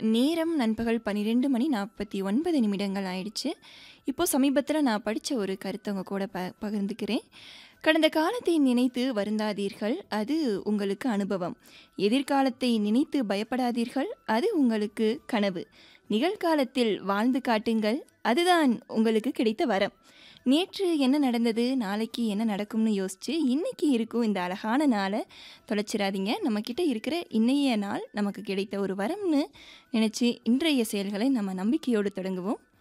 நேரம் நண்பகல் 12 மணி 49 நிமிடங்கள் ஆயிடுச்சு. இப்போ சமீபத்தில நான் படிச்ச ஒரு கருத்த உங்க கூட ப பகிர்ந்துக்கிறேன். கடந்த காலத்தை நினைத்து வருந்தாதீர்கள். அது உங்களுக்கு அனுபவம். எதிர்காலத்தை நினைத்து பயப்படாதீர்கள். அது உங்களுக்கு கனவு. நிகழ்காலத்தில் வாழ்ந்து காட்டுங்கள். அதுதான் உங்களுக்கு கிடைத்த வரம். நேற்று என்ன நடந்தது? நாளைக்கு என்ன நடக்கும்னு யோசிச்சு, இன்னைக்கு இருக்கும் இந்த அழகான நாள தொலைச்சிராதீங்க. நம்மகிட்ட இருக்கிற இன்னைய நாள் நமக்கு கிடைத்த ஒரு வரம்னு நினைச்சு, இன்றைய செயல்களை நம்ம நம்பிக்கையோடு தொடங்குவோம்.